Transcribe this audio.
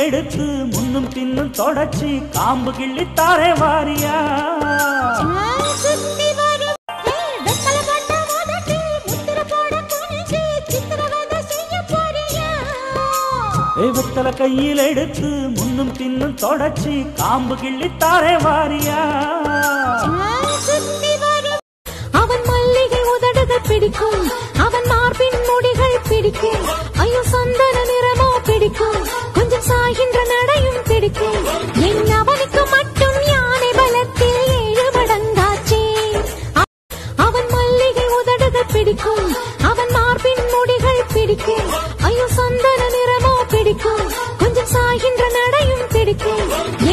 எடுத்து முன்னும் பின்னும் தொடச்சி காம்பு கிள்ளி தாரே வாரியா சுத்தி வரும் ஏய், வெத்தலை போட்ட உதட்டி, முத்திரை போட குனிஞ்சு, சித்திரவதை செய்ய போறியா? ஏய் வெத்தல கையில் எடுத்து முன்னும் பின்னும் தொடச்சி காம்பு கிள்ளி தாரே வாரியா சுத்தி வரும் அவன் மல்லிகை உதடுகள் பிடிக்கும் அவன் மார்பின் முடிகள் பிடிக்கும் ஐயோ சந்தன நிறமோ பிடிக்கும் கொஞ்சம் சாகின்ற நடையும் பிடிக்கும் என் அவனுக்கு மட்டும் யானை பலத்தில் ஏழு மடங்காச்சே அ- அவன் மல்லிகை உதடுகள் பிடிக்கும் அவன் மார்பின் முடிகள் பிடிக்கும் ஐயோ சந்தன நிறமோ பிடிக்கும் கொஞ்சம் சாகின்ற நடையும் பிடிக்கும்